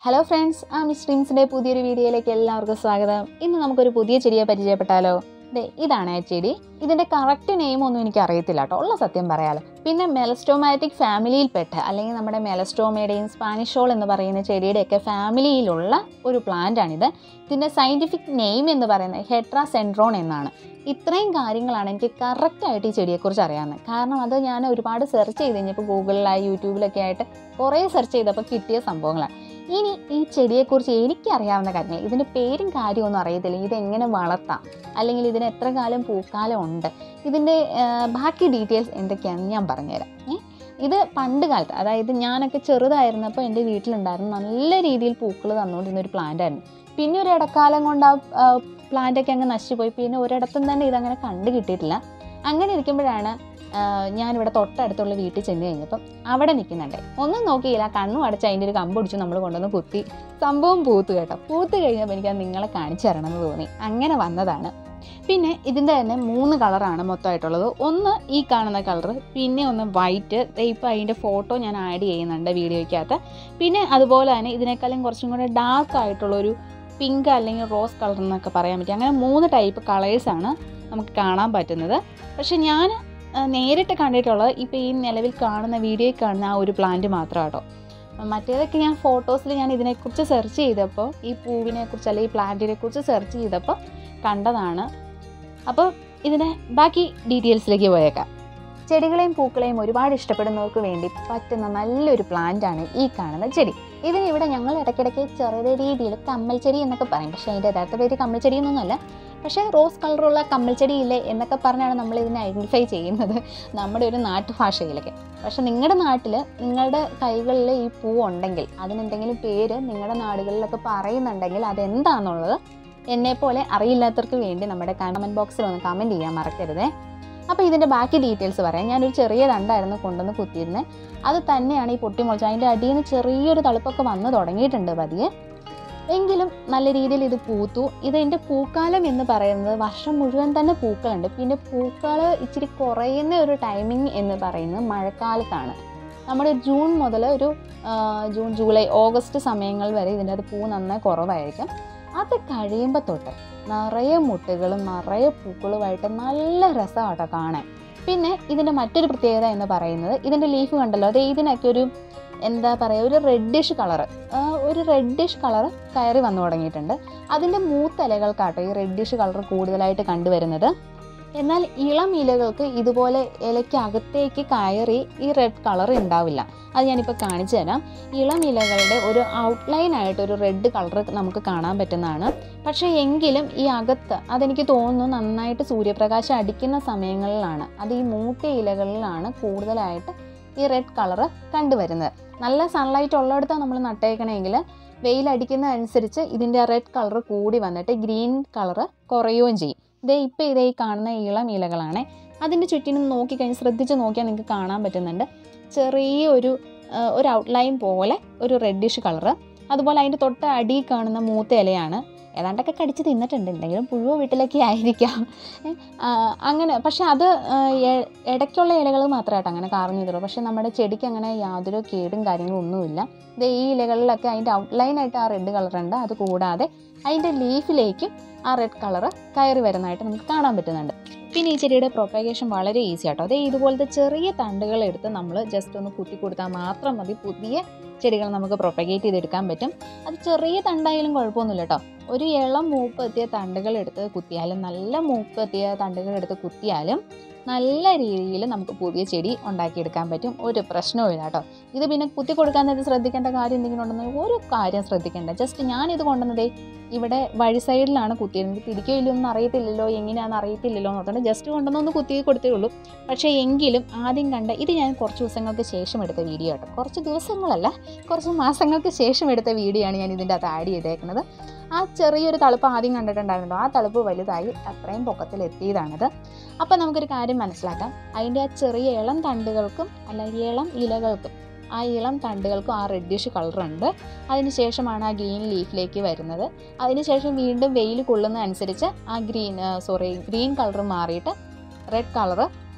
hello friends ആ miss ഡ്രീംസിൻ്റെ പുതിയൊരു വീഡിയോയിലേക്ക് എല്ലാവർക്കും സ്വാഗതം ഇന്ന് നമുക്കൊരു പുതിയ ചെടിയെ പരിചയപ്പെട്ടാലോ ദേ ഇതാണ് ആ ചെടി ഇതിൻ്റെ കറക്റ്റ് നെയിം ഒന്നും എനിക്ക് അറിയത്തില്ല കേട്ടോ ഉള്ള സത്യം പറയാലോ പിന്നെ മെലസ്റ്റോമാറ്റിക് ഫാമിലിയിൽപ്പെട്ട അല്ലെങ്കിൽ നമ്മുടെ മെലസ്റ്റോമയുടെയും സ്പാനിഷോൾ എന്ന് പറയുന്ന ചെടിയുടെയൊക്കെ ഫാമിലിയിലുള്ള ഒരു പ്ലാന്റാണിത് ഇതിൻ്റെ സയൻറ്റിഫിക് നെയിം എന്ന് പറയുന്നത് ഹെട്രാ സെൻട്രോൺ എന്നാണ് ഇത്രയും കാര്യങ്ങളാണ് എനിക്ക് കറക്റ്റായിട്ട് ഈ ചെടിയെക്കുറിച്ച് അറിയാവുന്നത് കാരണം അത് ഞാൻ ഒരുപാട് സെർച്ച് ചെയ്ത് കഴിഞ്ഞപ്പോൾ ഗൂഗിളിലായി യൂട്യൂബിലൊക്കെ ആയിട്ട് കുറേ സെർച്ച് ചെയ്തപ്പോൾ കിട്ടിയ സംഭവങ്ങളാണ് ഇനി ഈ ചെടിയെക്കുറിച്ച് എനിക്കറിയാവുന്ന കാര്യങ്ങൾ ഇതിൻ്റെ പേരും കാര്യമൊന്നും അറിയത്തില്ല ഇതെങ്ങനെ വളർത്താം അല്ലെങ്കിൽ ഇതിന് എത്ര കാലം പൂക്കാലം ഉണ്ട് ഇതിൻ്റെ ആ, ബാക്കി ഡീറ്റെയിൽസ് എന്തൊക്കെയാണെന്ന് ഞാൻ പറഞ്ഞുതരാം ഏ ഇത് പണ്ട് കാലത്ത് അതായത് ഞാനൊക്കെ ചെറുതായിരുന്നപ്പോൾ എൻ്റെ വീട്ടിലുണ്ടായിരുന്ന നല്ല രീതിയിൽ പൂക്കൾ തന്നുകൊണ്ടിരുന്ന ഒരു പ്ലാന്റ് ആയിരുന്നു പിന്നെ ഒരു ഇടക്കാലം കൊണ്ട് ആ പ്ലാന്റൊക്കെ അങ്ങ് നശിച്ചുപോയി പിന്നെ ഒരിടത്തും തന്നെ ഇതങ്ങനെ കണ്ടു കിട്ടിയിട്ടില്ല അങ്ങനെ ഇരിക്കുമ്പോഴാണ് ആ, ഞാനിവിടെ തൊട്ടടുത്തുള്ള വീട്ടിൽ ചെന്ന് കഴിഞ്ഞപ്പം അവിടെ നിൽക്കുന്നുണ്ട് ഒന്നും നോക്കിയില്ല കണ്ണും അടച്ച് അതിൻ്റെ ഒരു കമ്പ് പിടിച്ച് നമ്മൾ കൊണ്ടുവന്ന് കുത്തി സംഭവം പൂത്ത് കേട്ടോ പൂത്ത് കഴിഞ്ഞപ്പോൾ എനിക്കത് നിങ്ങളെ കാണിച്ചു തരണമെന്ന് തോന്നി അങ്ങനെ വന്നതാണ് പിന്നെ ഇതിൻ്റെ തന്നെ മൂന്ന് കളറാണ് മൊത്തമായിട്ടുള്ളത് ഒന്ന് ഈ കാണുന്ന കളർ പിന്നെ ഒന്ന് വൈറ്റ് ഇപ്പോൾ അതിൻ്റെ ഫോട്ടോ ഞാൻ ആഡ് ചെയ്യുന്നുണ്ട് വീഡിയോയ്ക്കകത്ത് പിന്നെ അതുപോലെ തന്നെ ഇതിനേക്കാളും കുറച്ചും കൂടെ ഡാർക്ക് ആയിട്ടുള്ളൊരു പിങ്ക് അല്ലെങ്കിൽ റോസ് കളർ എന്നൊക്കെ പറയാൻ പറ്റും അങ്ങനെ മൂന്ന് ടൈപ്പ് കളേഴ്സാണ് നമുക്ക് കാണാൻ പറ്റുന്നത് പക്ഷെ ഞാൻ ആ, നേരിട്ട് കണ്ടിട്ടുള്ളത് ഇപ്പോൾ ഈ നിലവിൽ കാണുന്ന വീഡിയോയിൽ കാണുന്ന ആ ഒരു പ്ലാന്റ് മാത്രം കേട്ടോ മറ്റേതൊക്കെ ഞാൻ ഫോട്ടോസിൽ ഞാൻ ഇതിനെക്കുറിച്ച് സെർച്ച് ചെയ്തപ്പോൾ ഈ പൂവിനെ കുറിച്ച് അല്ലെങ്കിൽ ഈ പ്ലാന്റിനെ കുറിച്ച് സെർച്ച് ചെയ്തപ്പോൾ കണ്ടതാണ് അപ്പോൾ ഇതിൻ്റെ ബാക്കി ഡീറ്റെയിൽസിലേക്ക് പോയേക്കാം ചെടികളെയും പൂക്കളെയും ഒരുപാട് ഇഷ്ടപ്പെടുന്നവർക്ക് വേണ്ടി പറ്റുന്ന നല്ലൊരു പ്ലാന്റ് ആണ് ഈ കാണുന്ന ചെടി ഇതിന് ഇവിടെ ഞങ്ങൾ ഇടയ്ക്കിടയ്ക്ക് ചെറിയ രീതിയിൽ കമ്മൽ ചെടി എന്നൊക്കെ പറയും പക്ഷേ അതിൻ്റെ യഥാർത്ഥ പേര് കമ്മൽ ചെടി എന്നൊന്നുമല്ല പക്ഷേ റോസ് കളറുള്ള കമ്മൽ ചെടി ഇല്ലേ എന്നൊക്കെ പറഞ്ഞാണ് നമ്മൾ ഇതിനെ ഐഡൻറ്റിഫൈ ചെയ്യുന്നത് നമ്മുടെ ഒരു നാട്ടുഭാഷയിലൊക്കെ പക്ഷെ നിങ്ങളുടെ നാട്ടിൽ നിങ്ങളുടെ കൈകളിൽ ഈ പൂ ഉണ്ടെങ്കിൽ അതിനെന്തെങ്കിലും പേര് നിങ്ങളുടെ നാടുകളിലൊക്കെ പറയുന്നുണ്ടെങ്കിൽ അതെന്താണെന്നുള്ളത് എന്നെപ്പോലെ അറിയില്ലാത്തവർക്ക് വേണ്ടി നമ്മുടെ കമൻറ്റ് ബോക്സിൽ ഒന്ന് കമൻറ്റ് ചെയ്യാൻ മറക്കരുതേ അപ്പോൾ ഇതിൻ്റെ ബാക്കി ഡീറ്റെയിൽസ് പറയാം ഞാനൊരു ചെറിയ തണ്ടായിരുന്നു കൊണ്ടുവന്ന് കുത്തിയിരുന്നത് അത് തന്നെയാണ് ഈ പൊട്ടിമുളച്ച് അതിൻ്റെ അടിയിൽ നിന്ന് ചെറിയൊരു തളുപ്പൊക്കെ വന്ന് തുടങ്ങിയിട്ടുണ്ട് പതിയെ എങ്കിലും നല്ല രീതിയിൽ ഇത് പൂത്തു ഇതിൻ്റെ പൂക്കാലം എന്ന് പറയുന്നത് വർഷം മുഴുവൻ തന്നെ പൂക്കളുണ്ട് പിന്നെ പൂക്കൾ ഇച്ചിരി കുറയുന്ന ഒരു ടൈമിംഗ് എന്ന് പറയുന്നത് മഴക്കാലത്താണ് നമ്മുടെ ജൂൺ മുതൽ ഒരു ആ, ജൂൺ ജൂലൈ ഓഗസ്റ്റ് സമയങ്ങൾ വരെ ഇതിൻ്റെ അത് പൂ നന്നായി കുറവായിരിക്കും അത് കഴിയുമ്പോൾ തൊട്ട് നിറയെ മുട്ടുകളും നിറയെ പൂക്കളുമായിട്ട് നല്ല രസമാട്ടോ കാണാൻ പിന്നെ ഇതിൻ്റെ മറ്റൊരു പ്രത്യേകത എന്ന് പറയുന്നത് ഇതിൻ്റെ ലീഫ് കണ്ടല്ലോ അത് ഇതിനൊക്കെ ഒരു എന്താ പറയുക ഒരു റെഡിഷ് കളറ് ഒരു റെഡിഷ് കളർ കയറി വന്നു തുടങ്ങിയിട്ടുണ്ട് അതിൻ്റെ മൂത്ത ഇലകൾക്കാട്ടോ ഈ റെഡിഷ് കളർ കൂടുതലായിട്ട് കണ്ടുവരുന്നത് എന്നാൽ ഇളം ഇലകൾക്ക് ഇതുപോലെ ഇലയ്ക്ക് അകത്തേക്ക് കയറി ഈ റെഡ് കളർ ഉണ്ടാവില്ല അത് ഞാനിപ്പോൾ കാണിച്ചു തരാം ഇളം ഇലകളുടെ ഒരു ഔട്ട്ലൈൻ ആയിട്ട് ഒരു റെഡ് കളർ നമുക്ക് കാണാൻ പറ്റുന്നതാണ് പക്ഷേ എങ്കിലും ഈ അകത്ത് അതെനിക്ക് തോന്നുന്നു നന്നായിട്ട് സൂര്യപ്രകാശം അടിക്കുന്ന സമയങ്ങളിലാണ് അത് ഈ മൂത്ത ഇലകളിലാണ് കൂടുതലായിട്ട് ഈ റെഡ് കളറ് കണ്ടുവരുന്നത് നല്ല സൺലൈറ്റ് ഉള്ളിടത്താണ് നമ്മൾ നട്ടേക്കണമെങ്കിൽ വെയിലടിക്കുന്ന അനുസരിച്ച് ഇതിൻ്റെ റെഡ് കളർ കൂടി വന്നിട്ട് ഗ്രീൻ കളറ് കുറയുകയും ചെയ്യും ഇതേ ഇപ്പോൾ ഇതേ ഈ കാണുന്ന ഇളം ഇലകളാണ് അതിൻ്റെ ചുറ്റിനും നോക്കിക്കഴിഞ്ഞ് ശ്രദ്ധിച്ച് നോക്കിയാൽ നിങ്ങൾക്ക് കാണാൻ പറ്റുന്നുണ്ട് ചെറിയ ഒരു ആ, ഒരു ഔട്ട്ലൈൻ പോലെ ഒരു റെഡിഷ് കളറ് അതുപോലെ അതിൻ്റെ തൊട്ട് അടി കാണുന്ന മൂത്ത ഇലയാണ് ഏതാണ്ടൊക്കെ കടിച്ച് തിന്നിട്ടുണ്ട് എന്തെങ്കിലും പുഴുവോ വീട്ടിലൊക്കെ ആയിരിക്കാം ഏ, ആ, അങ്ങനെ പക്ഷെ അത് ആ, എ- ഇടയ്ക്കുള്ള ഇലകൾ മാത്രമായിട്ട് അങ്ങനെ കാർന്നു ചെയ്തുള്ളൂ പക്ഷെ നമ്മുടെ ചെടിക്ക് അങ്ങനെ യാതൊരു കേടും കാര്യങ്ങളും ഒന്നുമില്ല ഇത് ഈ ഇലകളിലൊക്കെ അതിൻ്റെ ഔട്ട്ലൈനായിട്ട് ആ റെഡ് കളറുണ്ട് അത് കൂടാതെ അതിൻ്റെ ലീഫിലേക്കും ആ റെഡ് കളറ് കയറി വരുന്നതായിട്ട് നമുക്ക് കാണാൻ പറ്റുന്നുണ്ട് പിന്നെ ഈ ചെടിയുടെ പ്രൊപ്പഗേഷൻ വളരെ ഈസി ആട്ടോ അതേ ഇതുപോലത്തെ ചെറിയ തണ്ടുകൾ എടുത്ത് നമ്മൾ ജസ്റ്റ് ഒന്ന് കുത്തി കൊടുത്താൽ മാത്രം മതി പുതിയ ചെടികൾ നമുക്ക് പ്രൊപ്പഗേറ്റ് ചെയ്തെടുക്കാൻ പറ്റും അത് ചെറിയ തണ്ടായാലും കുഴപ്പമൊന്നുമില്ല കേട്ടോ ഒരു ഇളം മൂപ്പ് എത്തിയ തണ്ടുകൾ എടുത്ത് കുത്തിയാലും നല്ല മൂപ്പ് എത്തിയ തണ്ടുകൾ എടുത്ത് കുത്തിയാലും നല്ല രീതിയിൽ നമുക്ക് പുതിയ ചെടി ഉണ്ടാക്കിയെടുക്കാൻ പറ്റും ഒരു പ്രശ്നവും ഇല്ല കേട്ടോ ഇത് പിന്നെ കുത്തി കൊടുക്കാൻ നേരത്ത് ശ്രദ്ധിക്കേണ്ട കാര്യം എന്തെങ്കിലും ഉണ്ടെന്ന് ഒരു കാര്യം ശ്രദ്ധിക്കേണ്ട ജസ്റ്റ് ഞാനിത് കൊണ്ടുവന്നതേ ഇവിടെ വഴി സൈഡിലാണ് കുത്തിയിരുന്നത് പിടിക്കോ ഇല്ലയോ ഒന്നും അറിയത്തില്ലല്ലോ എങ്ങനെയാണെന്ന് അറിയത്തില്ലല്ലോ എന്നോർത്തുകൊണ്ട് ജസ്റ്റ് കൊണ്ടുവന്ന് ഒന്ന് കുത്തി കൊടുത്തേ ഉള്ളൂ പക്ഷേ എങ്കിലും ആദ്യം കണ്ട ഇത് ഞാൻ കുറച്ച് ദിവസങ്ങൾക്ക് ശേഷം എടുത്ത വീഡിയോ കേട്ടോ കുറച്ച് ദിവസങ്ങളല്ല കുറച്ച് മാസങ്ങൾക്ക് ശേഷം എടുത്ത വീഡിയോ ആണ് ഞാൻ ഇതിൻ്റെ അകത്ത് ആഡ് ചെയ്തേക്കുന്നത് ആ ചെറിയൊരു തളുപ്പ് ആദ്യം കണ്ടിട്ടുണ്ടായിരുന്നല്ലോ ആ തളുപ്പ് വലുതായി അത്രയും പൊക്കത്തിൽ എത്തിയതാണിത് അപ്പോൾ നമുക്കൊരു കാര്യം മനസ്സിലാക്കാം അതിൻ്റെ ആ ചെറിയ ഇളം തണ്ടുകൾക്കും അല്ലെങ്കിൽ ഇളം ഇലകൾക്കും ആ ഇളം തണ്ടുകൾക്കും ആ റെഡിഷ് കളറുണ്ട് അതിന് ശേഷമാണ് ആ ഗ്രീൻ ലീഫിലേക്ക് വരുന്നത് അതിനുശേഷം വീണ്ടും വെയിൽ കൊള്ളുന്ന അനുസരിച്ച് ആ ഗ്രീൻ സോറി ഗ്രീൻ കളർ മാറിയിട്ട് റെഡ് കളറ്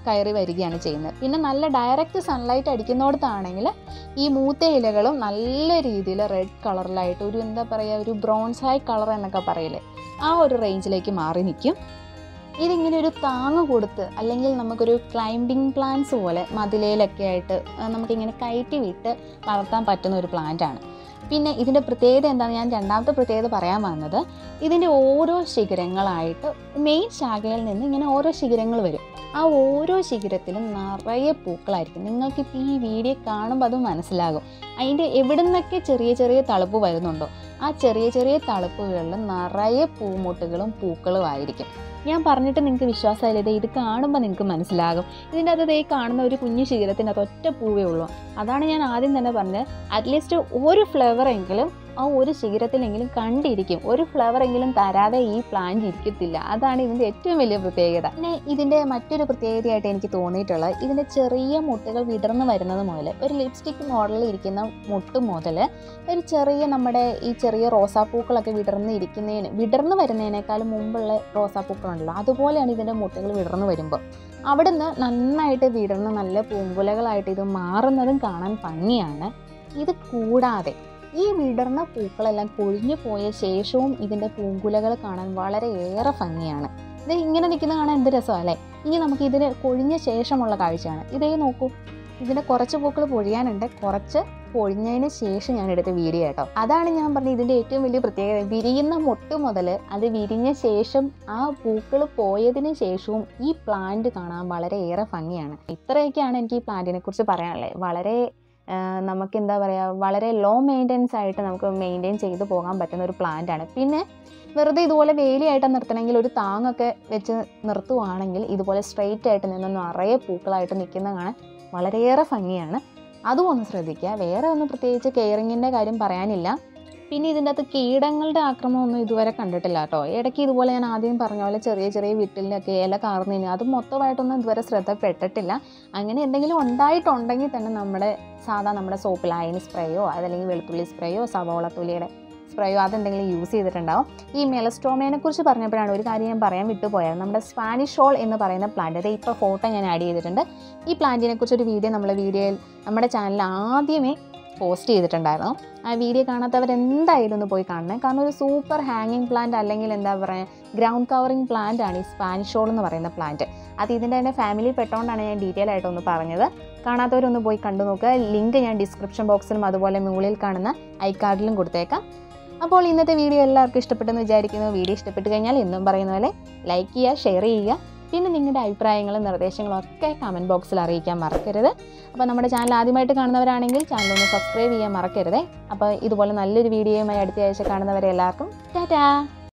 കയറി വരികയാണ് ചെയ്യുന്നത് പിന്നെ നല്ല ഡയറക്റ്റ് സൺലൈറ്റ് അടിക്കുന്നിടത്താണെങ്കിൽ ഈ മൂത്ത ഇലകളും നല്ല രീതിയിൽ റെഡ് കളറിലായിട്ട് ഒരു എന്താ പറയുക ഒരു ബ്രോൺസ് ഹൈ കളർ എന്നൊക്കെ പറയില്ലേ ആ ഒരു റേഞ്ചിലേക്ക് മാറി നിൽക്കും ഇതിങ്ങനെ ഒരു താങ്ങ് കൊടുത്ത് അല്ലെങ്കിൽ നമുക്കൊരു ക്ലൈംബിംഗ് പ്ലാന്റ്സ് പോലെ മതിലയിലൊക്കെ ആയിട്ട് ആ, നമുക്കിങ്ങനെ കയറ്റി വിട്ട് വളർത്താൻ പറ്റുന്ന ഒരു പ്ലാന്റ് ആണ് പിന്നെ ഇതിൻ്റെ പ്രത്യേകത എന്താണ് ഞാൻ രണ്ടാമത്തെ പ്രത്യേകത പറയാൻ വന്നത് ഇതിൻ്റെ ഓരോ ശിഖരങ്ങളായിട്ട് മെയിൻ ശാഖയിൽ നിന്ന് ഇങ്ങനെ ഓരോ ശിഖരങ്ങൾ വരും ആ ഓരോ ശിഖരത്തിലും നിറയെ പൂക്കളായിരിക്കും നിങ്ങൾക്കിപ്പോൾ ഈ വീഡിയോ കാണുമ്പോൾ അത് മനസ്സിലാകും അതിൻ്റെ എവിടെ നിന്നൊക്കെ ചെറിയ ചെറിയ തളുപ്പ് വരുന്നുണ്ടോ ആ ചെറിയ ചെറിയ തളുപ്പുകളിൽ നിറയെ പൂമുട്ടുകളും പൂക്കളും ആയിരിക്കും ഞാൻ പറഞ്ഞിട്ട് നിങ്ങൾക്ക് വിശ്വാസമായില്ല ഇത് ഇത് കാണുമ്പോൾ നിങ്ങൾക്ക് മനസ്സിലാകും ഇതിൻ്റെ അകത്ത് ദേ കാണുന്ന ഒരു കുഞ്ഞു ശിഖരത്തിൻ്റെ അത് ഒറ്റ പൂവേ ഉള്ളൂ അതാണ് ഞാൻ ആദ്യം തന്നെ പറഞ്ഞത് അറ്റ്ലീസ്റ്റ് ഒരു ഫ്ലവർ എങ്കിലും ആ ഒരു ശിഖരത്തിലെങ്കിലും കണ്ടിരിക്കും ഒരു ഫ്ലവർ എങ്കിലും തരാതെ ഈ പ്ലാന്റ് ഇരിക്കത്തില്ല അതാണ് ഇതിൻ്റെ ഏറ്റവും വലിയ പ്രത്യേകത പിന്നെ ഇതിൻ്റെ മറ്റൊരു പ്രത്യേകതയായിട്ട് എനിക്ക് തോന്നിയിട്ടുള്ളത് ഇതിൻ്റെ ചെറിയ മുട്ടുകൾ വിടർന്ന് വരുന്നത് മുതൽ ഒരു ലിപ്സ്റ്റിക് മോഡലിൽ ഇരിക്കുന്ന മുട്ട് മുതൽ ഒരു ചെറിയ നമ്മുടെ ഈ ചെറിയ റോസാപ്പൂക്കളൊക്കെ വിടർന്ന് ഇരിക്കുന്നതിന് വിടർന്ന് വരുന്നതിനേക്കാളും മുമ്പുള്ള റോസാപ്പൂക്കളുണ്ടല്ലോ അതുപോലെയാണ് ഇതിൻ്റെ മുട്ടുകൾ വിടർന്ന് വരുമ്പോൾ അവിടുന്ന് നന്നായിട്ട് വിടർന്ന് നല്ല പൂങ്കുലകളായിട്ട് ഇത് മാറുന്നതും കാണാൻ ഭംഗിയാണ് ഇത് കൂടാതെ ഈ വിടർന്ന പൂക്കളെല്ലാം കൊഴിഞ്ഞു പോയ ശേഷവും ഇതിൻ്റെ പൂങ്കുലകൾ കാണാൻ വളരെയേറെ ഭംഗിയാണ് ഇത് ഇങ്ങനെ നിൽക്കുന്ന കാണാൻ എന്ത് രസമല്ലേ ഇനി നമുക്ക് ഇതിന് കൊഴിഞ്ഞ ശേഷമുള്ള കാഴ്ചയാണ് ഇതേ നോക്കൂ ഇതിൻ്റെ കുറച്ച് പൂക്കൾ പൊഴിയാനുണ്ട് കുറച്ച് പൊഴിഞ്ഞതിന് ശേഷം ഞാൻ എടുത്ത വീഡിയോ കേട്ടോ അതാണ് ഞാൻ പറഞ്ഞത് ഇതിൻ്റെ ഏറ്റവും വലിയ പ്രത്യേകത വിരിയുന്ന മുട്ട് മുതൽ അത് വിരിഞ്ഞ ശേഷം ആ പൂക്കൾ പോയതിന് ശേഷവും ഈ പ്ലാന്റ് കാണാൻ വളരെയേറെ ഭംഗിയാണ് ഇത്രയൊക്കെയാണ് എനിക്ക് ഈ പ്ലാന്റിനെ കുറിച്ച് പറയാനുള്ളത് വളരെ ആ, നമുക്ക് എന്താ പറയുക വളരെ ലോ മെയിൻ്റെനൻസ് ആയിട്ട് നമുക്ക് മെയിൻറ്റെയിൻ ചെയ്ത് പോകാൻ പറ്റുന്ന ഒരു പ്ലാന്റ് ആണ് പിന്നെ വെറുതെ ഇതുപോലെ വേലിയായിട്ട് നിർത്തണമെങ്കിൽ ഒരു താങ്ങൊക്കെ വെച്ച് നിർത്തുവാണെങ്കിൽ ഇതുപോലെ സ്ട്രെയിറ്റ് ആയിട്ട് നിന്ന് നിറയെ പൂക്കളായിട്ട് നിൽക്കുന്ന കാണാൻ വളരെയേറെ ഭംഗിയാണ് അതും ഒന്ന് ശ്രദ്ധിക്കുക വേറെ ഒന്നും പ്രത്യേകിച്ച് കെയറിങ്ങിൻ്റെ കാര്യം പറയാനില്ല പിന്നെ ഇതിൻ്റെ അകത്ത് കീടങ്ങളുടെ ആക്രമണമൊന്നും ഇതുവരെ കണ്ടിട്ടില്ല കേട്ടോ ഇടയ്ക്ക് ഇതുപോലെ ഞാൻ ആദ്യം പറഞ്ഞ പോലെ ചെറിയ ചെറിയ വീട്ടിലൊക്കെ ഇല കാർന്നിന് അത് മൊത്തമായിട്ടൊന്നും ഇതുവരെ ശ്രദ്ധപ്പെട്ടിട്ടില്ല അങ്ങനെ എന്തെങ്കിലും ഉണ്ടായിട്ടുണ്ടെങ്കിൽ തന്നെ നമ്മുടെ സാധാ നമ്മുടെ സോപ്പ് ലൈൻ സ്പ്രേയോ അതല്ലെങ്കിൽ വെളുത്തുള്ളി സ്പ്രേയോ സവോള തൊലിയുടെ സ്പ്രേയോ അതെന്തെങ്കിലും യൂസ് ചെയ്തിട്ടുണ്ടാവും ഈ മെലസ്ട്രോമേനെ കുറിച്ച് പറഞ്ഞപ്പോഴാണ് ഒരു കാര്യം ഞാൻ പറയാൻ വിട്ടുപോയത് നമ്മുടെ സ്പാനിഷ് ഷോൾ എന്ന് പറയുന്ന പ്ലാന്റ് അത് ഇപ്പോൾ ഫോട്ടോ ഞാൻ ആഡ് ചെയ്തിട്ടുണ്ട് ഈ പ്ലാന്റിനെ കുറിച്ച് ഒരു വീഡിയോ നമ്മുടെ വീഡിയോയിൽ നമ്മുടെ ചാനലിൽ ആദ്യമേ പോസ്റ്റ് ചെയ്തിട്ടുണ്ടായിരുന്നു ആ വീഡിയോ കാണാത്തവർ എന്തായാലും ഒന്ന് പോയി കാണണേ കാരണം ഒരു സൂപ്പർ ഹാങ്ങിങ് പ്ലാന്റ് അല്ലെങ്കിൽ എന്താ പറയുക ഗ്രൗണ്ട് കവറിങ് പ്ലാന്റ് ആണ് ഈ സ്പാനിഷ് ഷോൾ എന്ന് പറയുന്ന പ്ലാന്റ് അത് ഇതിൻ്റെ തന്നെ ഫാമിലി പെട്ടോണ്ടാണ് ഞാൻ ഡീറ്റെയിൽ ആയിട്ടൊന്ന് പറഞ്ഞത് കാണാത്തവരൊന്ന് പോയി കണ്ടു നോക്കുക ലിങ്ക് ഞാൻ ഡിസ്ക്രിപ്ഷൻ ബോക്സിലും അതുപോലെ മുകളിൽ കാണുന്ന ഐ കാർഡിലും കൊടുത്തേക്കാം അപ്പോൾ ഇന്നത്തെ വീഡിയോ എല്ലാവർക്കും ഇഷ്ടപ്പെട്ടെന്ന് വിചാരിക്കുന്നു വീഡിയോ ഇഷ്ടപ്പെട്ട് കഴിഞ്ഞാൽ എന്നും പറയുന്ന പോലെ ലൈക്ക് ചെയ്യുക ഷെയർ ചെയ്യുക പിന്നെ നിങ്ങളുടെ അഭിപ്രായങ്ങളും നിർദ്ദേശങ്ങളും ഒക്കെ കമൻറ്റ് ബോക്സിൽ അറിയിക്കാൻ മറക്കരുത് അപ്പോൾ നമ്മുടെ ചാനൽ ആദ്യമായിട്ട് കാണുന്നവരാണെങ്കിൽ ചാനൽ ഒന്ന് സബ്സ്ക്രൈബ് ചെയ്യാൻ മറക്കരുതേ അപ്പോൾ ഇതുപോലെ നല്ലൊരു വീഡിയോയുമായി അടുത്ത ആഴ്ച കാണുന്നവരെ എല്ലാവർക്കും ടാറ്റാ